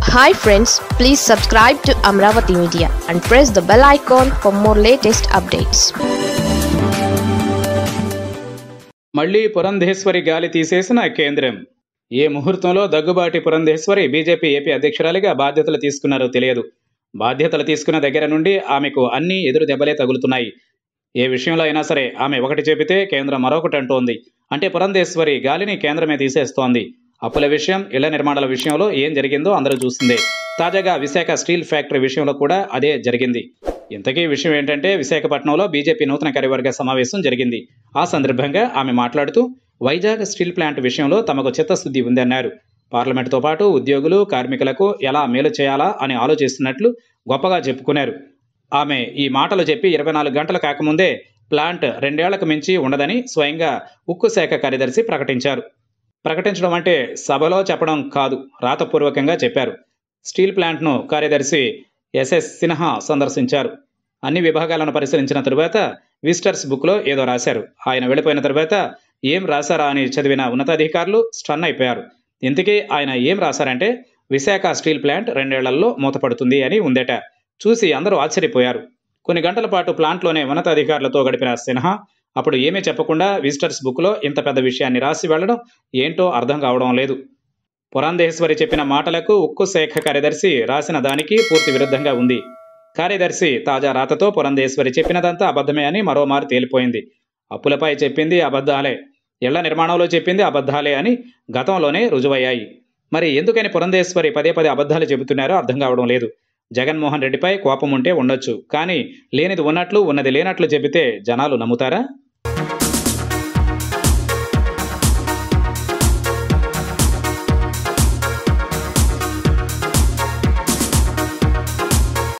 hi friends please subscribe to Amaravati media and press the bell icon for more latest updates మళ్లీ పురంధేశ్వరి గాలి తీసేసిన కేంద్రం ఏ ముహూర్తంలో దగ్గుబాటి పురంధేశ్వరి బీజేపీ ఏపీ అధ్యక్షురాలిగా బాధ్యతలు తీసుకున్నారో తెలియదు బాధ్యతలు తీసుకున్న దగ్గర నుండి ఆమెకు అన్ని ఎదురు దెబ్బలే తగులుతున్నాయి ఏ విషయంలో అయినా సరే ఆమె ఒకటి చెబితే కేంద్రం మరొకటి అంటోంది అంటే పురంధేశ్వరి గాలిని కేంద్రమే తీసేస్తోంది అప్పుల విషయం ఇళ్ల నిర్మాణాల విషయంలో ఏం జరిగిందో అందరూ చూసిందే తాజాగా విశాఖ స్టీల్ ఫ్యాక్టరీ విషయంలో కూడా అదే జరిగింది ఇంతకీ విషయం ఏంటంటే విశాఖపట్నంలో బీజేపీ నూతన కార్యవర్గ సమావేశం జరిగింది ఆ సందర్భంగా ఆమె మాట్లాడుతూ వైజాగ్ స్టీల్ ప్లాంట్ విషయంలో తమకు చిత్తశుద్ధి ఉందన్నారు పార్లమెంటుతో పాటు ఉద్యోగులు కార్మికులకు ఎలా మేలు చేయాలా అని ఆలోచిస్తున్నట్లు గొప్పగా చెప్పుకున్నారు ఆమె ఈ మాటలు చెప్పి ఇరవై నాలుగు గంటలు కాకముందే ప్లాంట్ రెండేళ్లకు మించి ఉండదని స్వయంగా ఉక్కు శాఖ కార్యదర్శి ప్రకటించారు ప్రకటించడం అంటే సభలో చెప్పడం కాదు రాతపూర్వకంగా చెప్పారు స్టీల్ ప్లాంట్ను కార్యదర్శి ఎస్ఎస్ సిన్హా సందర్శించారు అన్ని విభాగాలను పరిశీలించిన తరువాత విజిటర్స్ బుక్లో ఏదో రాశారు ఆయన వెళ్ళిపోయిన తరువాత ఏం రాశారా అని చదివిన ఉన్నతాధికారులు స్టన్ అయిపోయారు ఇంతకీ ఆయన ఏం రాశారంటే విశాఖ స్టీల్ ప్లాంట్ రెండేళ్లలో మూతపడుతుంది అని ఉందట చూసి అందరూ ఆశ్చర్యపోయారు కొన్ని గంటల పాటు ప్లాంట్లోనే ఉన్నతాధికారులతో గడిపిన సిన్హా అప్పుడు ఏమీ చెప్పకుండా విజిటర్స్ బుక్లో ఇంత పెద్ద విషయాన్ని రాసి వెళ్ళడం ఏంటో అర్థం కావడం లేదు పురంధేశ్వరి చెప్పిన మాటలకు ఉక్కు శాఖ కార్యదర్శి రాసిన దానికి పూర్తి విరుద్ధంగా ఉంది కార్యదర్శి తాజా రాతతో పురంధేశ్వరి చెప్పినదంతా అబద్ధమే అని మరోమారు తేలిపోయింది అప్పులపై చెప్పింది అబద్ధాలే ఇళ్ల నిర్మాణంలో చెప్పింది అబద్ధాలే అని గతంలోనే రుజువయ్యాయి మరి ఎందుకని పురంధేశ్వరి పదే పదే అబద్ధాలు చెబుతున్నారో అర్థం కావడం లేదు జగన్మోహన్ రెడ్డిపై కోపం ఉంటే ఉండొచ్చు కానీ లేనిది ఉన్నట్లు ఉన్నది లేనట్లు చెబితే జనాలు నమ్ముతారా